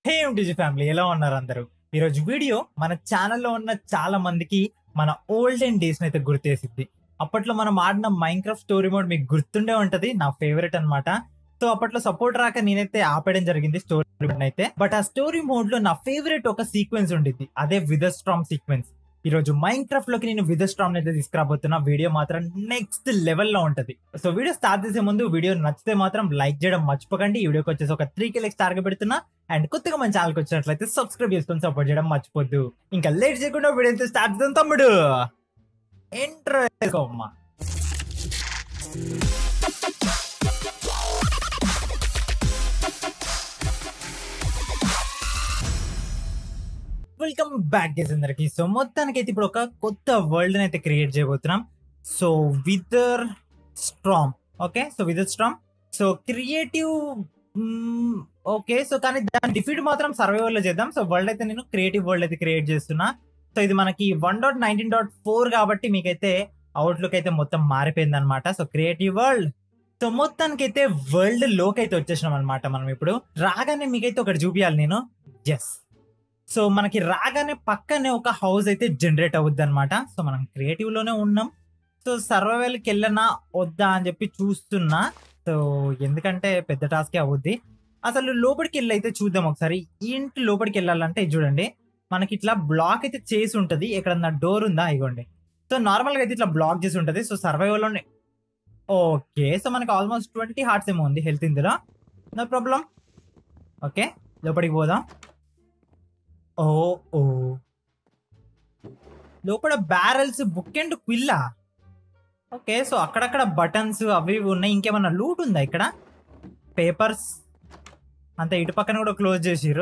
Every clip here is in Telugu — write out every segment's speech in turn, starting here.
హే డిజి ఫ్యామిలీ ఎలా ఉన్నారు అందరూ ఈరోజు వీడియో మన ఛానల్లో ఉన్న చాలా మందికి మన ఓల్డెన్ డేస్ అయితే గుర్తేసిద్ది అప్పట్లో మనం ఆడిన మైన్క్రాఫ్ట్ స్టోరీ మోడ్ మీకు గుర్తుండే ఉంటది నా ఫేవరెట్ అన్నమాట సో అప్పట్లో సపోర్ట్ రాక నేనైతే ఆపేయడం జరిగింది స్టోరీ మోడ్ అయితే బట్ ఆ స్టోరీ మోడ్ లో నా ఫేవరెట్ ఒక సీక్వెన్స్ ఉండిద్ది అదే విదర్ స్ట్రామ్ సీక్వెన్స్ ఈ రోజు మైన్క్రాఫ్ట్ లోకి నేను విదర్ స్ట్రామ్ అయితే తీసుకురాబోతున్నా వీడియో మాత్రం నెక్స్ట్ లెవెల్ లో ఉంటది సో వీడియో స్టార్ట్ చేసే ముందు వీడియో నచ్చితే మాత్రం లైక్ చేయడం మర్చిపోకండి ఈ వీడియోకి వచ్చేసి ఒక త్రీ కే లైక్స్ టార్గెట్ పెడుతున్నా అండ్ కొత్తగా మన ఛానల్కి వచ్చినట్లయితే సబ్స్క్రైబ్ చేసుకొని సపోర్ట్ చేయడం మర్చిపోద్దు ఇంకా లేట్ చేయకుండా వీడియో అయితే స్టార్ట్ చేద్దాం తమ్ముడు ఎంట్రో అమ్మా వెల్కమ్ బ్యాక్ గేస్ అందరికి సో మొత్తానికి అయితే ఇప్పుడు ఒక కొత్త వరల్డ్ అయితే క్రియేట్ చేయబోతున్నాం so wither storm okay so wither storm so creative okay so కానీ దాని డిఫీట్ మాత్రం సర్వైవల్ లో చేద్దాం సో వరల్డ్ అయితే నేను క్రియేటివ్ వరల్డ్ అయితే క్రియేట్ చేస్తున్నా సో ఇది మనకి one dot nineteen dot four కాబట్టి మీకైతే అవుట్లుక్ అయితే మొత్తం మారిపోయింది అనమాట సో క్రియేటివ్ వరల్డ్ సో మొత్తానికి అయితే వరల్డ్ లోకి అయితే వచ్చేసినాం అనమాట మనం ఇప్పుడు రాగానే మీకైతే ఒకటి చూపించాలి నేను ఎస్ సో మనకి రాగానే పక్కనే ఒక హౌస్ అయితే జనరేట్ అవుద్ది అనమాట సో మనం క్రియేటివ్ లోనే ఉన్నాం సో సర్వైవల్కి వెళ్ళనా వద్దా అని చెప్పి చూస్తున్నా సో ఎందుకంటే పెద్ద టాస్కే అవుద్ది అసలు లోపలికి వెళ్ళి అయితే చూద్దాం ఒకసారి ఈ ఇంటి లోపలికి వెళ్ళాలంటే ఇది చూడండి మనకి ఇట్లా బ్లాక్ అయితే చేసి ఉంటది ఎక్కడన్నా డోర్ ఉందా ఇగోండి సో నార్మల్ గా అయితే ఇట్లా బ్లాక్ చేసి ఉంటది సో సర్వైవల్ లోనే ఓకే సో మనకి ఆల్మోస్ట్ ట్వంటీ హార్ట్స్ ఏమో ఉంది హెల్త్ ఇందులో నో ప్రాబ్లం ఓకే లోపలికి పోదాం ఓ ఓ లోపల బ్యారల్స్ బుక్ అండ్ క్విల్లా ఓకే సో అక్కడక్కడ బటన్స్ అవి ఇవి ఉన్నాయి ఇంకేమన్నా లూట్ ఉందా ఇక్కడ పేపర్స్ అంతే ఇటు పక్కన కూడా క్లోజ్ చేసిర్రు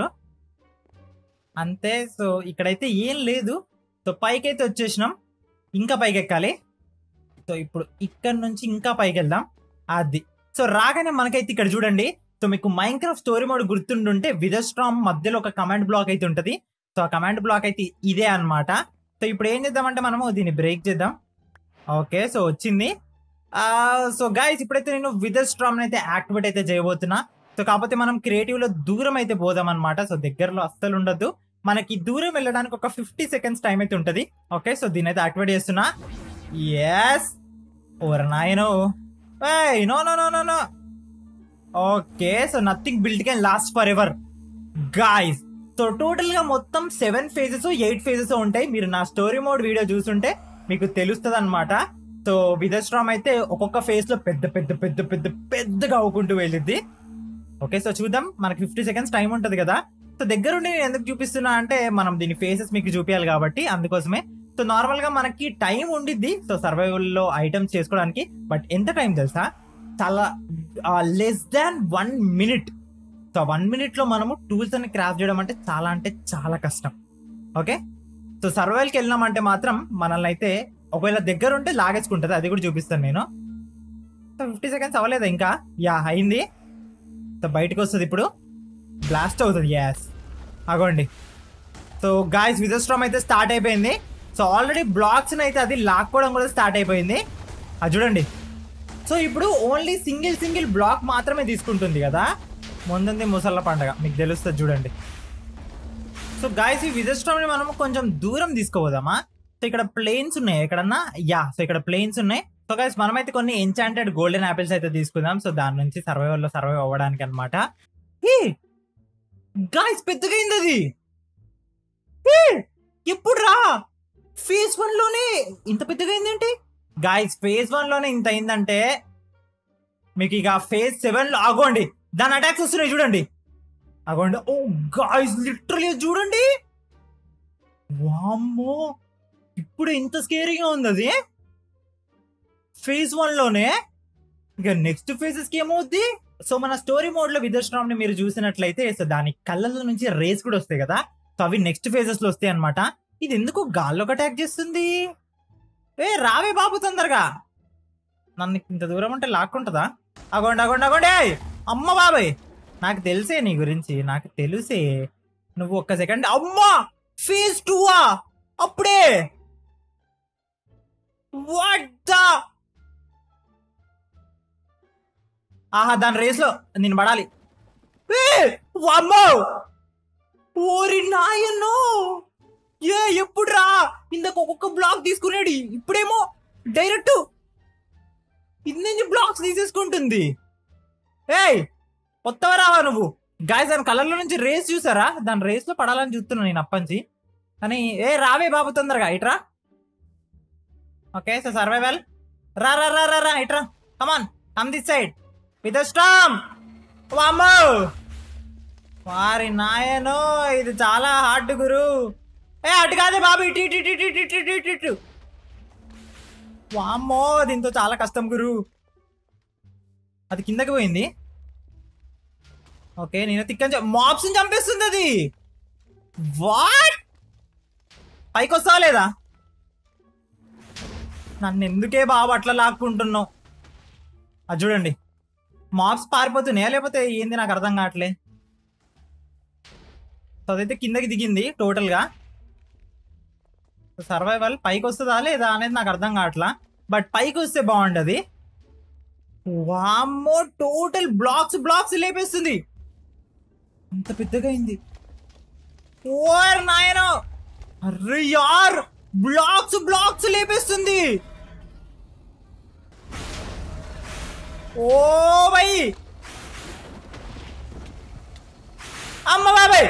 అంతే సో ఇక్కడైతే ఏం లేదు సో పైకి అయితే వచ్చేసినాం ఇంకా పైకి ఎక్కాలి సో ఇప్పుడు ఇక్కడ నుంచి ఇంకా పైకి వెళ్దాం అది సో రాగానే మనకైతే ఇక్కడ చూడండి సో మీకు మైన్క్రాఫ్ట్ స్టోరీ మోడ్ గుర్తుండుంటే విదస్ట్రామ్ మధ్యలో ఒక కమాండ్ బ్లాక్ అయితే ఉంటది సో ఆ కమాండ్ బ్లాక్ అయితే ఇదే అన్నమాట సో ఇప్పుడు ఏం చేద్దామంటే మనము దీన్ని బ్రేక్ చేద్దాం ఓకే సో వచ్చింది సో గైస్ ఇప్పుడైతే నేను విదర్ స్ట్రామ్ అయితే యాక్టివేట్ అయితే చేయబోతున్నా సో కాకపోతే మనం క్రియేటివ్ లో దూరం అయితే పోదాం అనమాట సో దగ్గరలో అస్సలు ఉండదు మనకి దూరం వెళ్ళడానికి ఒక ఫిఫ్టీ సెకండ్స్ టైం అయితే ఉంటది ఓకే సో దీని అయితే యాక్టివేట్ చేస్తున్నా ఎస్ ఓర్ నాయనో no no no no no okay so nothing build can last forever guys so total గా మొత్తం సెవెన్ ఫేజెస్ ఎయిట్ ఫేజెస్ ఉంటాయి మీరు నా స్టోరీ మోడ్ వీడియో చూసుంటే మీకు తెలుస్తుంది అనమాట సో విదస్ట్రామ్ అయితే ఒక్కొక్క ఫేజ్ లో పెద్ద పెద్ద పెద్ద పెద్ద పెద్దగా అవ్వుకుంటూ వెళ్ళిద్ది ఓకే సో చూద్దాం మనకి ఫిఫ్టీ సెకండ్స్ టైం ఉంటది కదా సో దగ్గరుండి నేను ఎందుకు చూపిస్తున్నా అంటే మనం దీని ఫేసెస్ మీకు చూపించాలి కాబట్టి అందుకోసమే సో నార్మల్ గా మనకి టైం ఉండిద్ది సో సర్వైవల్ లో ఐటమ్స్ చేసుకోవడానికి బట్ ఎంత టైం తెలుసా చాలా less than one minute so one minute లో మనము టూల్స్ అని క్రాఫ్ట్ చేయడం అంటే చాలా అంటే చాలా కష్టం ఓకే సో సర్వైవల్కి వెళ్ళినామంటే మాత్రం మనల్ని అయితే ఒకవేళ దగ్గర ఉంటే లాగేసుకుంటది అది కూడా చూపిస్తాను నేను సో ఫిఫ్టీ సెకండ్స్ అవ్వలేదా ఇంకా యా అయింది సో బయటకు వస్తుంది ఇప్పుడు బ్లాస్ట్ అవుతుంది యాస్ అగోండి సో గాయస్ విజస్ట్రామ్ అయితే స్టార్ట్ అయిపోయింది సో ఆల్రెడీ బ్లాక్స్ అయితే అది లాక్కోవడం కూడా స్టార్ట్ అయిపోయింది అది చూడండి సో ఇప్పుడు ఓన్లీ సింగిల్ సింగిల్ బ్లాక్ మాత్రమే తీసుకుంటుంది కదా ముందుంది ముసళ్ళ పండగ మీకు తెలుస్తుంది చూడండి సో గాయస్ ఈ విజస్ట్రామ్ ని మనం కొంచెం దూరం తీసుకోపోదామా సో ఇక్కడ ప్లేన్స్ ఉన్నాయి ఎక్కడన్నా యా సో ఇక్కడ ప్లేన్స్ ఉన్నాయి సో గైస్ మనమైతే కొన్ని ఎన్చాంటెడ్ గోల్డెన్ ఆపిల్స్ అయితే తీసుకుందాం సో దాని నుంచి సర్వైవల్ లో సర్వైవ్ అవ్వడానికి అనమాట గాయస్ పెద్దగా అయింది అది హే, ఎప్పుడు రా ఫేజ్ వన్ లోనే ఇంత పెద్దగా అయిందేంటి గాయస్ ఫేజ్ వన్ లోనే ఇంత అయిందంటే మీకు ఇక ఫేజ్ సెవెన్ లో ఆగోండి దాని అటాక్స్ వస్తున్నాయి చూడండి అగోండి ఓ గాయస్ లిటరలీ చూడండి వామ్మో ఇప్పుడు ఇంత స్కేరీగా ఉంది అది ఫేజ్ వన్ లోనే ఇక నెక్స్ట్ ఫేజెస్ కి ఏమవుద్ది సో మన స్టోరీ మోడ్ లో విదర్శనం ని మీరు చూసినట్లయితే సో దాని కళ్ళలో నుంచి రేస్ కూడా వస్తాయి కదా సో అవి నెక్స్ట్ ఫేజెస్ లో వస్తాయి అనమాట ఇది ఎందుకు గాల్లోకి అటాక్ చేస్తుంది ఏ రావే బాబు తొందరగా నన్ను ఇంత దూరం అంటే లాక్కుంటుందా అగోండి అగోండి అగోండి ఏయ్! అమ్మ బాబాయ్ నాకు తెలిసే నీ గురించి నాకు తెలుసే నువ్వు ఒక్క సెకండ్ అమ్మా ఫేజ్ టూవా అప్పుడే వాట్ ద ఆహా దాని రేస్ లో నేను పడాలి ఏ! వామ్మో ఓరి నాయనో ఏ ఎప్పుడు రా ఇందాక ఒక్కొక్క బ్లాక్ తీసుకునేది ఇప్పుడేమో డైరెక్ట్ ఇన్ని బ్లాక్స్ తీసేసుకుంటుంది ఏయ్ కొత్తవా రావా నువ్వు గాయస్ దాని కలర్లో నుంచి రేస్ చూసారా దాని రేస్ లో పడాలని చూస్తున్నా నేను అప్పంచి కానీ ఏ రావే బాబు తొందరగా ఇట్రా ఓకే సో సర్వైవల్ రా రా రా రా రా ఇట్రా come on come this side with storm వామ్మో వారి నాయనో ఇది చాలా హార్డ్ గురు ఏ అటు కాదే బాబు ఇటు ఇటు ఇటు ఇటు ఇటు ఇటు ఇటు ఇటు వామ్మో దీంతో చాలా కష్టం గురు అది కిందకి పోయింది ఓకే నేను తిక్కని మాప్స్ చంపేస్తుంది అది వాట్ పైకి వస్తావా లేదా నన్ను ఎందుకే బాబు అట్లా లాక్కుంటున్నావు అది చూడండి మాప్స్ పారిపోతున్నాయా లేకపోతే ఏంది నాకు అర్థం కావట్లే సో అదైతే కిందకి దిగింది టోటల్గా సర్వైవల్ పైకి వస్తుందా లేదా అనేది నాకు అర్థం కావట్లా బట్ పైకి వస్తే బాగుండదు వామ్మో టోటల్ బ్లాక్స్ బ్లాక్స్ లేపేస్తుంది అంత పెద్దగా అయింది ఓర్ నాయనో అర్రే యార్ బ్లాక్స్ బ్లాక్స్ లేపేస్తుంది ఓ బై అమ్మ బాబాయ్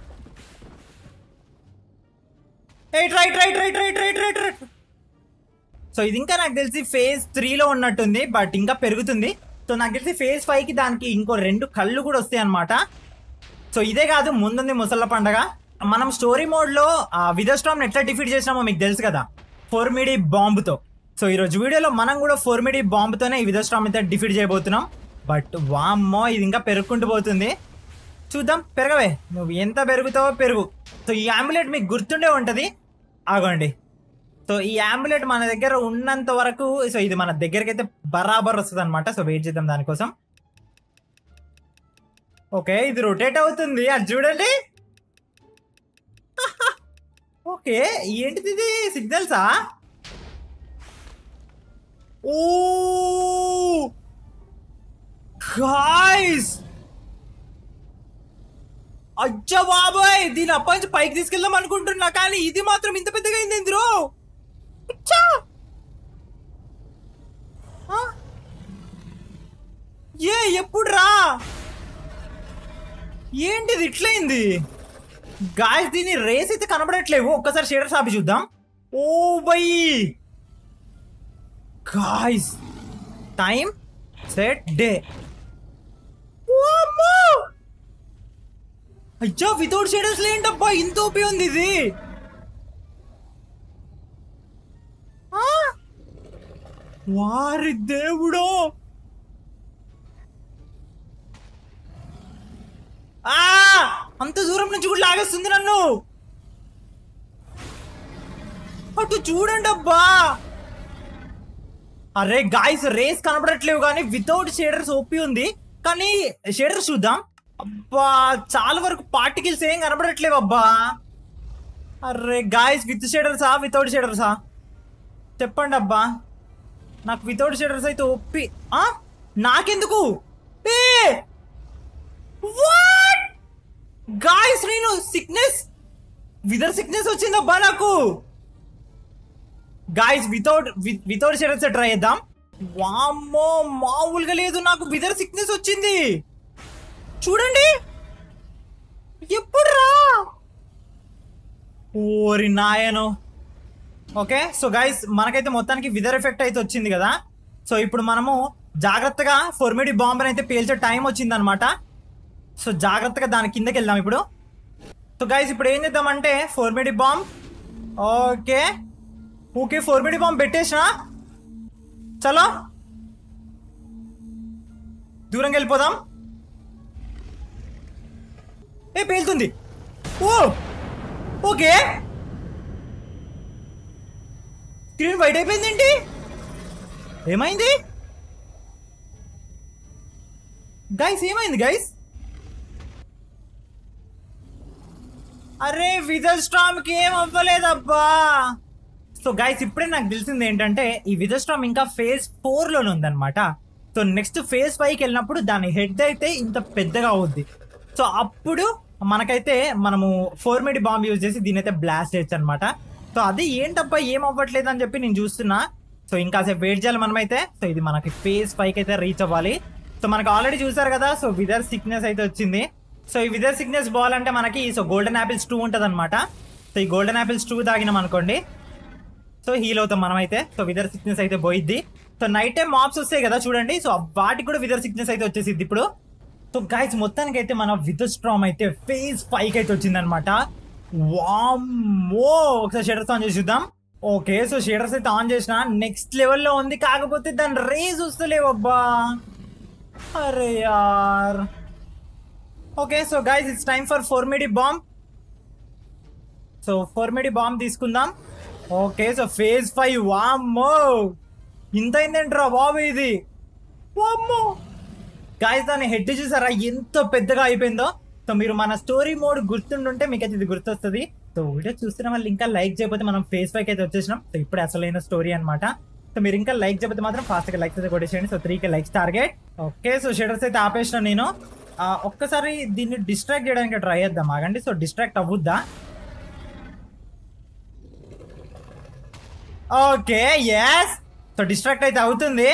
right right right right right right right right so ఇది ఇంకా నాకు తెలిసి ఫేజ్ త్రీలో ఉన్నట్టుంది బట్ ఇంకా పెరుగుతుంది సో నాకు తెలిసి ఫేజ్ ఫైవ్ కి దానికి ఇంకో రెండు కళ్ళు కూడా వస్తాయి అనమాట సో ఇదే కాదు ముందుంది ముసళ్ళ పండగ మనం స్టోరీ మోడ్ లో విదస్ట్రామ్ ఎట్లా డిఫీట్ చేసినామో మీకు తెలుసు కదా ఫోర్మిడి బాంబుతో సో ఈ రోజు వీడియోలో మనం కూడా ఫోర్మిడి బాంబుతోనే ఈ విదస్ట్రామ్ అయితే డిఫీట్ చేయబోతున్నాం బట్ వామ్మో ఇది ఇంకా పెరుగుకుంటూ పోతుంది చూద్దాం పెరగవే నువ్వు ఎంత పెరుగుతావో పెరుగు సో ఈ ఆంబులెట్ మీకు గుర్తుండే ఉంటది ఆగండి సో ఈ ఆంబులెట్ మన దగ్గర ఉన్నంత వరకు సో ఇది మన దగ్గరికి అయితే బరాబర్ వస్తుంది అనమాట సో వెయిట్ చేద్దాం దానికోసం ఓకే ఇది రొటేట్ అవుతుంది అది చూడండి ఓకే ఏంటిది ఇది సిగ్నల్సా ఓ గాయ్స్ అచ్చా బాబాయ్ దీని అప్పటి పైకి తీసుకెళ్దాం అనుకుంటున్నా కానీ ఇది మాత్రం ఇంత పెద్దగా అయింది ఇందులో అచ్చా ఆ? ఏ ఎప్పుడు రా ఏంటిది ఇట్లయింది గాయస్ దీని రేస్ అయితే కనబడట్లేవు ఒక్కసారి షేడర్స్ ఆపి చూద్దాం ఓ బై గాయస్ టైం సెట్ డే అయ్యా వితౌట్ షేడర్స్ లేంటబ్బా ఇంత ఓపి ఉంది ఇది ఆ? వారి దేవుడో ఆ అంత దూరం నుంచి కూడా లాగేస్తుంది నన్ను అటు చూడండి అబ్బా అరే గాయస్ రేస్ కనబడట్లేవు కానీ వితౌట్ షేడర్స్ ఓపి ఉంది కానీ షేడర్స్ చూద్దాం అబ్బా చాలా వరకు పార్టికల్స్ ఏం కనబడట్లేవు అబ్బా అరే గాయస్ విత్ షేడర్సా వితౌట్ షేడర్సా చెప్పండి అబ్బా నాకు వితౌట్ షేడర్స్ అయితే ఒప్పి ఆ నాకెందుకు ఏ వాట్ గాయస్ నేను సిక్నెస్ విదర్ సిక్నెస్ వచ్చిందబ్బా నాకు guys without without shaders try చేద్దాం వామ్మో మామూలుగా లేదు నాకు విదర్ సిక్నెస్ వచ్చింది చూడండి ఎప్పుడు రా ఓరి నాయను ఓకే సో గైస్ మనకైతే మొత్తానికి విదర్ ఎఫెక్ట్ అయితే వచ్చింది కదా సో ఇప్పుడు మనము జాగ్రత్తగా ఫోర్మిడి బాంబ్ అయితే పేల్చే టైం వచ్చింది అనమాట సో జాగ్రత్తగా దాని కిందకి వెళ్దాం ఇప్పుడు సో గైస్ ఇప్పుడు ఏం చేద్దామంటే formidi bomb okay okay formidi bomb పెట్టేసిన చలో దూరంగా వెళ్ళిపోదాం ఏ పేలుతుంది ఓ ఓకే స్క్రీన్ వైట్ అయిపోయింది ఏంటి ఏమైంది గైస్ ఏమైంది గైస్ అరే విజల్ స్ట్రామ్ కి ఏం అవ్వలేదబ్బా సో గైస్ ఇప్పుడే నాకు తెలిసింది ఏంటంటే ఈ విజల్ స్ట్రామ్ ఇంకా ఫేజ్ ఫోర్ లోనే ఉందన్నమాట సో నెక్స్ట్ ఫేజ్ ఫైవ్ కి వెళ్ళినప్పుడు దాని హెడ్ అయితే ఇంత పెద్దగా అవుద్ది సో అప్పుడు మనకైతే మనము ఫోర్ మిడి బాంబ్ యూజ్ చేసి దీని అయితే బ్లాస్ట్ చేయొచ్చు అనమాట సో అది ఏంటబ్బా ఏం అవ్వట్లేదు అని చెప్పి నేను చూస్తున్నా సో ఇంకాసేపు వెయిట్ చేయాలి మనమైతే సో ఇది మనకి ఫేస్ పైకి అయితే రీచ్ అవ్వాలి సో మనకి ఆల్రెడీ చూసారు కదా సో విదర్ సిక్నెస్ అయితే వచ్చింది సో ఈ విదర్ సిక్నెస్ బాల్ అంటే మనకి సో గోల్డెన్ యాపిల్స్ టూ ఉంటుంది అనమాట సో ఈ గోల్డెన్ యాపిల్స్ టూ తాగినాం అనుకోండి సో హీల్ అవుతాం మనమైతే సో విదర్ సిక్నెస్ అయితే పోయిద్ది సో నైట్ టైం మాప్స్ వస్తాయి కదా చూడండి సో వాటికి కూడా విదర్ సిక్నెస్ అయితే వచ్చేసింది ఇప్పుడు సో గైస్ మొత్తానికి అయితే మన విదర్ స్ట్రామ్ అయితే ఫేజ్ ఫైవ్ అయితే వచ్చింది అనమాట వామ్మో ఒకసారి షటర్స్ ఆన్ చేసి చూద్దాం ఓకే సో షటర్స్ అయితే ఆన్ చేసిన నెక్స్ట్ లెవెల్లో ఉంది కాకపోతే దాని రేస్ వస్తలేవు అబ్బా అరే యార్ okay so guys it's time for formidi bomb so formidi bomb తీసుకుందాం ఓకే సో ఫేజ్ ఫైవ్ వామ్మో ఇంత అయిందేంట్రా బాబు ఇది వామ్మో గాయస్ దాని హెడ్ చూసారా ఎంత పెద్దగా అయిపోయిందో సో మీరు మన స్టోరీ మోడ్ గుర్తుండుంటే మీకు అయితే ఇది గుర్తొస్తుంది సో వీడియో చూస్తున్న వాళ్ళు ఇంకా లైక్ చేయకపోతే మనం ఫేస్ ఫైవ్ అయితే వచ్చేసినాం సో ఇప్పుడు అసలైన స్టోరీ అన్నమాట సో మీరు ఇంకా లైక్ చేయకపోతే మాత్రం ఫాస్ట్ గా లైక్స్ అయితే కొట్టేసేయండి so three K likes target okay so shaders అయితే ఆపేసిన నేను ఆ, ఒక్కసారి దీన్ని డిస్ట్రాక్ట్ చేయడానికి ట్రై చేద్దాం ఆగండి సో డిస్ట్రాక్ట్ అవ్వద్దా ఓకే ఎస్ సో డిస్ట్రాక్ట్ అయితే అవుతుంది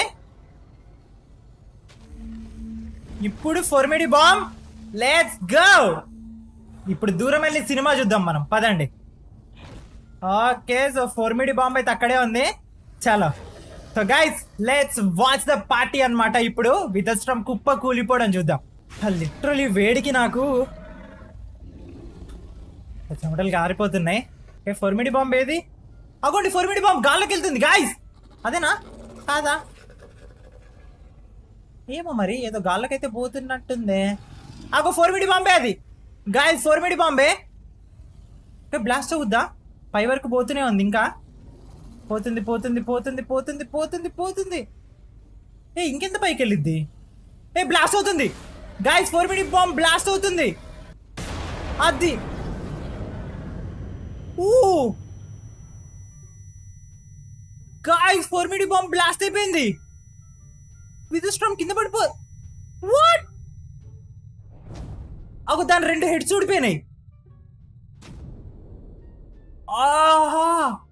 ఇప్పుడు ఫోర్మిడి బాంబ్ లెట్స్ గో ఇప్పుడు దూరం వెళ్ళి సినిమా చూద్దాం మనం పదండి ఓకే సో ఫోర్మిడి బాంబ్ అయితే అక్కడే ఉంది చలో so guys let's watch the party అన్నమాట ఇప్పుడు విదస్ట్రం కుప్ప కూలిపోవడం చూద్దాం లిటరలీ వేడికి నాకు చెమటలు కారిపోతున్నాయి ఓకే ఫోర్మిడి బాంబ్ ఏది అగోండి ఫోర్మిడి బాంబ్ గాల్లోకి వెళ్తుంది గాయస్ అదేనా కాదా ఏమో మరి ఏదో గాల్లోకైతే పోతున్నట్టుంది అగో ఫోర్మిడి బాంబే అది గాయస్ ఫోర్మిడి బాంబే బ్లాస్ట్ అవుద్దా పై వరకు పోతూనే ఉంది ఇంకా పోతుంది పోతుంది పోతుంది పోతుంది పోతుంది పోతుంది ఏ ఇంకెంత పైకి వెళ్ళిద్ది ఏ బ్లాస్ట్ అవుతుంది guys four minute bomb blast అవుతుంది అది ఊ guys four minute bomb blast అయిపోయింది విదుస్ట్రామ్ కింద పడిపో వాట్ అగో దాని రెండు హెడ్స్ ఊడిపోయినాయి ఆహా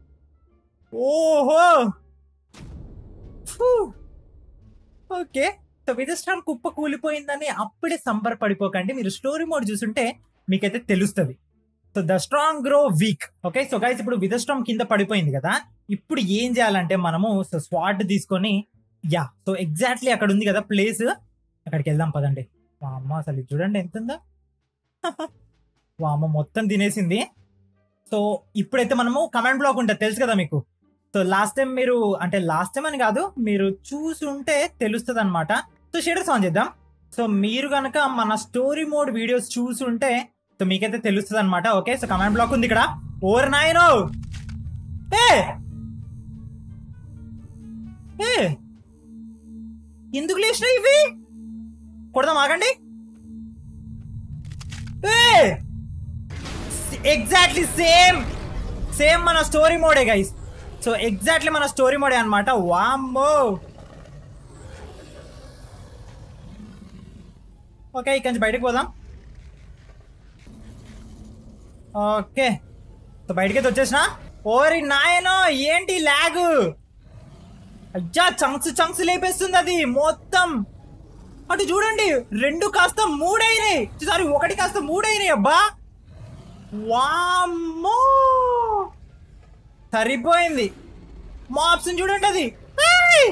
ఓహో ఫూ. ఓకే సో విజస్ట్రామ్ కుప్ప కూలిపోయిందని అప్పుడే సంబరపడిపోకండి మీరు స్టోరీ మోడ్ చూసుంటే మీకైతే తెలుస్తుంది so the strong grow weak okay so guys ఇప్పుడు విజస్ట్రామ్ కింద పడిపోయింది కదా ఇప్పుడు ఏం చేయాలంటే మనము సో స్వాట్ తీసుకొని యా సో ఎగ్జాక్ట్లీ అక్కడ ఉంది కదా ప్లేస్ అక్కడికి వెళ్దాం పదండి వామ్మ అసలు ఇది చూడండి ఎంత ఉందా వామ్మ మొత్తం తినేసింది సో ఇప్పుడైతే మనము కమెంట్ బ్లాక్ ఉంటుంది తెలుసు కదా మీకు సో లాస్ట్ టైం మీరు అంటే లాస్ట్ టైం అని కాదు మీరు చూసి ఉంటే తెలుస్తుంది అనమాట సో షేడర్స్ ఆన్ చేద్దాం సో మీరు కనుక మన స్టోరీ మోడ్ వీడియోస్ చూసి ఉంటే సో మీకైతే తెలుస్తుంది అనమాట ఓకే సో కమెంట్ బ్లాక్ ఉంది ఇక్కడ ఓవర్ నాయనో ఏ ఏ ఎందుకు లేచిన ఇవి కొడదాం ఆగండి ఏ ఎగ్జాక్ట్లీ సేమ్ సేమ్ మన స్టోరీ మోడే గైస్ సో ఎగ్జాక్ట్లీ మన స్టోరీ మోడే అనమాట వామ్మో ఓకే ఇక్కడి నుంచి బయటకు పోదాం ఓకే సో బయటకి అయితే వచ్చేసిన ఓరి నాయనో ఏంటి లాగ్ అయ్యా చంక్స్ చంక్స్ లేపేస్తుంది అది మొత్తం అటు చూడండి రెండు కాస్త మూడైనాయి సారీ ఒకటి కాస్త మూడైనాయి అబ్బా వామ్మో సరిపోయింది మా ఆప్షన్ చూడండి అది ఏయ్!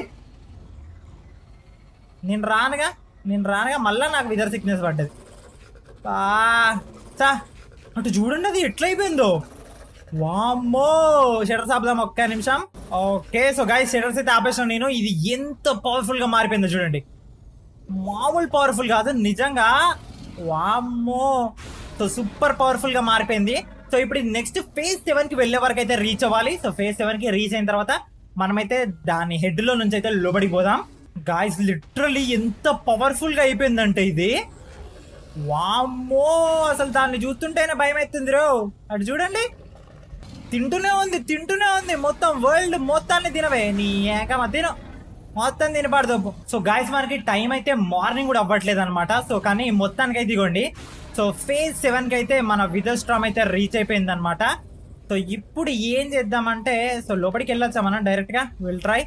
నేను రానుగా నేను రానుగా మళ్ళా నాకు విదర్ సిక్నెస్ పడ్డది బా చా అటు చూడండి అది ఎట్లయిపోయిందో వామ్మో షటర్స్ ఆపుదాం ఒక్క నిమిషం ఓకే సో గైస్ షటర్స్ అయితే ఆపేసాను నేను ఇది ఎంత పవర్ఫుల్ గా మారిపోయిందో చూడండి మామూలు పవర్ఫుల్ కాదు నిజంగా వామ్మో సో సూపర్ పవర్ఫుల్ గా మారిపోయింది సో ఇప్పుడు నెక్స్ట్ ఫేజ్ సెవెన్ కి వెళ్ళే వరకు అయితే రీచ్ అవ్వాలి సో ఫేజ్ సెవెన్ కి రీచ్ అయిన తర్వాత మనమైతే దాని హెడ్ లో నుంచి అయితే లోబడికి పోదాం గాయస్ లిటరలీ ఎంత పవర్ఫుల్ గా అయిపోయిందంటే ఇది వామ్మో అసలు దాన్ని చూస్తుంటేనే భయం అవుతుంది రో అటు చూడండి తింటూనే ఉంది తింటూనే ఉంది మొత్తం వరల్డ్ మొత్తాన్ని తినవే నీ ఏకమ తిను మొత్తం తినబడదు సో గాయస్ మనకి టైం అయితే మార్నింగ్ కూడా అవ్వట్లేదు అనమాట సో కానీ మొత్తానికి అయితే ఇదిగోండి సో ఫేజ్ సెవెన్ కి అయితే మన విదర్ స్ట్రామ్ అయితే రీచ్ అయిపోయింది అనమాట సో ఇప్పుడు ఏం చేద్దామంటే సో లోపలికి వెళ్ళొచ్చా మనం డైరెక్ట్ గా will try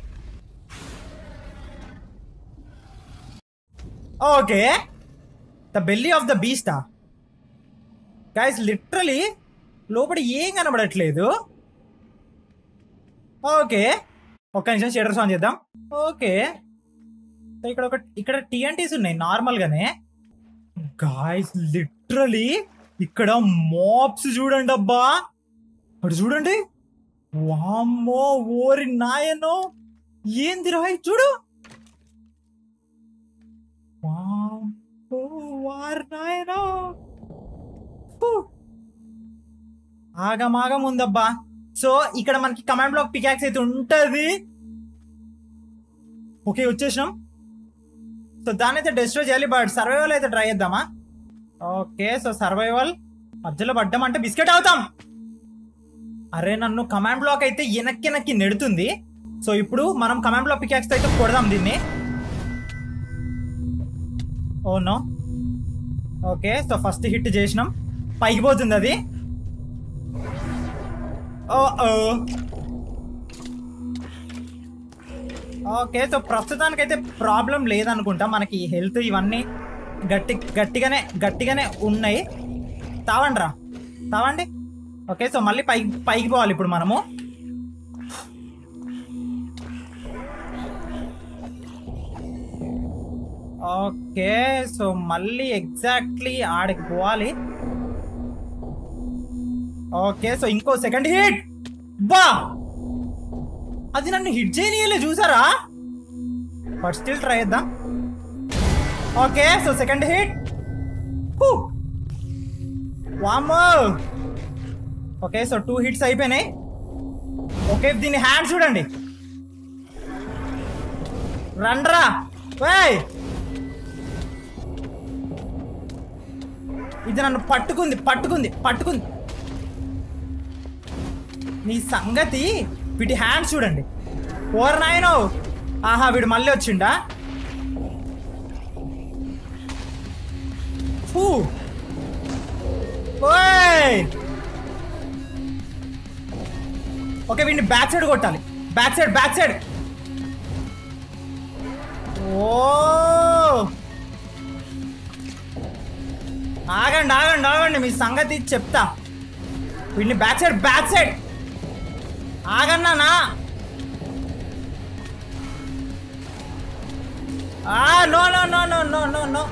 okay the belly of the బీస్టా గైస్ లిటరలీ లోపల ఏం కనబడట్లేదు ఓకే ఒక్క నిమిషం షెడర్స్ ఆన్ చేద్దాం ఓకే సో ఇక్కడ ఒక ఇక్కడ టీఎన్టీస్ ఉన్నాయి నార్మల్ గానే గాయస్ లిటరలీ ఇక్కడ మాప్స్ చూడండి అబ్బా అటు చూడండి వామ్మో ఓరి నాయనో ఏంది రాయ్ చూడు వామ్మో, వారి నాయనో ఫు. ఆగమాగం ఉందబ్బా సో ఇక్కడ మనకి కమాండ్ బ్లాక్ పికాక్స్ అయితే ఉంటది ఓకే వచ్చేసినాం సో దాన్ని అయితే డిస్ట్రాయ్ చేయాలి బట్ సర్వైవల్ అయితే ట్రై చేద్దామా ఓకే సో సర్వైవల్ మధ్యలో పడ్డాం అంటే బిస్కెట్ అవుతాం అరే నన్ను కమాండ్ బ్లాక్ అయితే వెనక్కి వెనక్కి నెడుతుంది సో ఇప్పుడు మనం కమాండ్ బ్లాక్ పికాక్స్ అయితే కొడదాం దీన్ని oh no okay so first hit చేసినాం పైకి పోతుంది అది ఓ ఓ ఓకే సో ప్రస్తుతానికైతే ప్రాబ్లం లేదనుకుంటా మనకి హెల్త్ ఇవన్నీ గట్టి గట్టిగానే గట్టిగానే ఉన్నాయి తావండి రా తావండి ఓకే సో మళ్ళీ పైకి పైకి పోవాలి ఇప్పుడు మనము ఓకే సో మళ్ళీ ఎగ్జాక్ట్లీ ఆడికి పోవాలి ఓకే సో ఇంకో సెకండ్ హిట్ బా అది నన్ను హిట్ చేయనియలే చూసారా బట్ స్టిల్ ట్రై చేద్దాం ఓకే సో సెకండ్ హిట్ వామ్మో ఓకే సో టూ హిట్స్ అయిపోయినాయి ఓకే దీని హ్యాండ్ చూడండి రండ్రా వేయ్ ఇది నన్ను పట్టుకుంది పట్టుకుంది పట్టుకుంది నీ సంగతి వీటి హ్యాండ్స్ చూడండి ఓర్ నాయనో ఆహా వీడు మళ్ళీ వచ్చిండా ఫూ. ఓయ్ ఓకే వీడిని బ్యాక్ సైడ్ కొట్టాలి back side back side oh ఆగండి ఆగండి ఆగండి మీ సంగతి చెప్తా వీడిని బ్యాక్ సైడ్ బ్యాక్ సైడ్ ఆగన్నానా ఆ no no no no no no no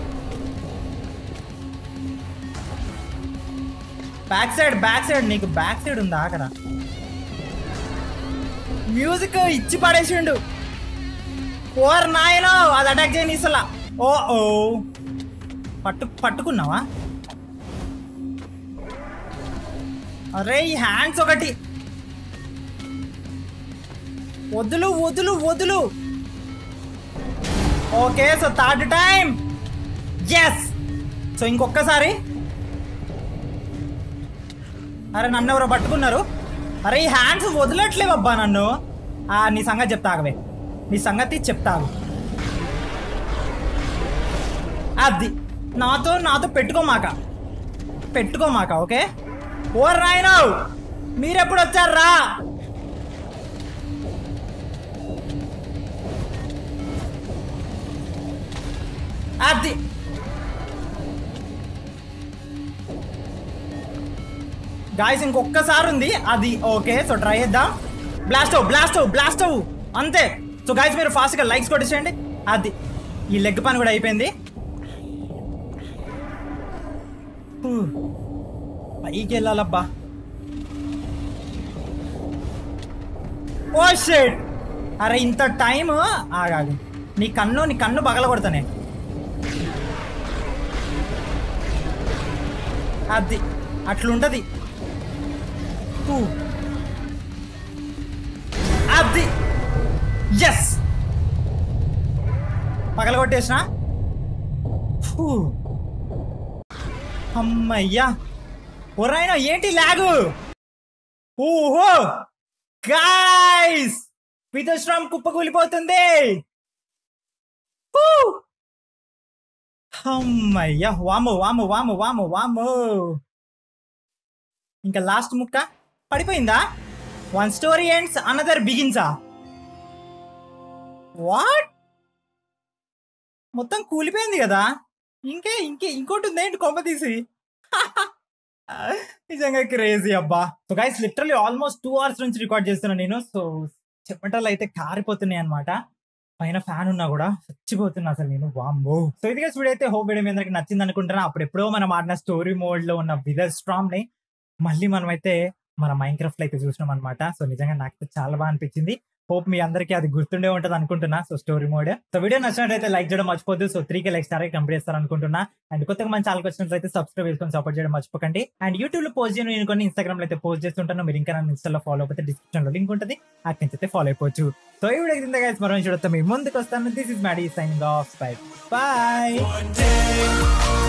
back side back side నీకు బ్యాక్ సైడ్ ఉందా ఆగరా మ్యూజిక్ ఇచ్చి పడేసిండు ఓర్ నాయనో అది అటాక్ చేయని ఇసలా ఓ ఓ పట్టు పట్టుకున్నావా అరే ఈ హ్యాండ్స్ ఒకటి వదులు వదులు వదులు okay so third time yes so ఇంకొకసారి అరే నన్ను ఎవరో పట్టుకున్నారు అరే ఈ హ్యాండ్స్ వదలట్లేవబ్బా నన్ను ఆ నీ సంగతి చెప్తా ఆగవే నీ సంగతి చెప్తావు అది నాతో నాతో పెట్టుకోమాక పెట్టుకోమాక ఓకే ఓ రాయను మీరెప్పుడు వచ్చారా అది గాయస్ ఇంకొక్కసారి ఉంది అది ఓకే సో ట్రై చేద్దాం బ్లాస్ట్ అవ్వు బ్లాస్ట్ అవ్వు బ్లాస్ట్ అవ్వు అంతే సో గాయస్ మీరు ఫాస్ట్గా లైక్స్ కొట్టేసేయండి అది ఈ లెగ్ పని కూడా అయిపోయింది హూ. పైకి వెళ్ళాలబ్బా ఓ షేట్ అరే ఇంత టైం ఆగాగు నీ కన్ను నీ కన్ను పగల కొడతానే అది అట్లుంటది హూ. అది ఎస్ పగలగొట్టేసిన ఫూ. అమ్మయ్యా ఒరాయన ఏంటి లాగు ఓహో గాయ్స్ విదశ్రామ్ కుప్పకూలిపోతుంది ఫూ. అమ్మయ్యా వాము వాము వాము వాము వాము ఇంకా లాస్ట్ ముక్క పడిపోయిందా వన్ స్టోరీ ఎండ్స్ అనదర్ బిగిన్సా వాట్ మొత్తం కూలిపోయింది కదా ఇంకే ఇంకే ఇంకోటి ఉంది ఏంటి కొంప తీసి నిజంగా క్రేజీ అబ్బా so guys literally almost two hours నుంచి రికార్డ్ చేస్తున్నాను నేను సో చెప్పటలు అయితే కారిపోతున్నాయి అనమాట పైన ఫ్యాన్ ఉన్నా కూడా చచ్చిపోతున్నా అసలు నేను వామ్మో సో ఇది వీడియో అయితే హోప్ వీడియో మీ అందరికి నచ్చింది అనుకుంటున్నా అప్పుడు ఎప్పుడో మనం ఆడిన స్టోరీ మోడ్ లో ఉన్న విదర్ స్ట్రామ్ ని మళ్ళీ మనం అయితే మన మైండ్ క్రాఫ్ట్ లో అయితే చూసినాం అనమాట సో నిజంగా నాకైతే చాలా బాగా అనిపించింది హోప్ మీ అందరికీ అది గుర్తుండే ఉంటది అనుకుంటున్నా so story mode so video నచ్చినట్టయితే లైక్ చేయడం మర్చిపోద్దు సో త్రీ కే లైక్స్ తారీఖు కంప్లీట్ చేస్తారు అనుకుంటున్నా అండ్ కొత్తగా మన ఛానల్ వచ్చినట్లయితే సబ్స్క్రైబ్ చేసుకొని సపోర్ట్ చేయడం మర్చిపోకండి అండ్ యూట్యూబ్ లో పోస్ట్ చేయను నేను కొన్ని ఇన్స్టాగ్రామ్ లో అయితే పోస్ట్ చేస్తుంటాను మీరు ఇంకా నన్ను ఇన్స్టాలో ఫాలో అయిపోతే డిస్క్రిప్షన్ లో లింక్ ఉంటుంది అక్కడి నుంచి అయితే ఫాలో అయిపోవచ్చు సో ఈ వీడియో కింద గైస్ మరో చూడతాం మీ ముందుకు వస్తాను this is Maddy signing off bye bye One day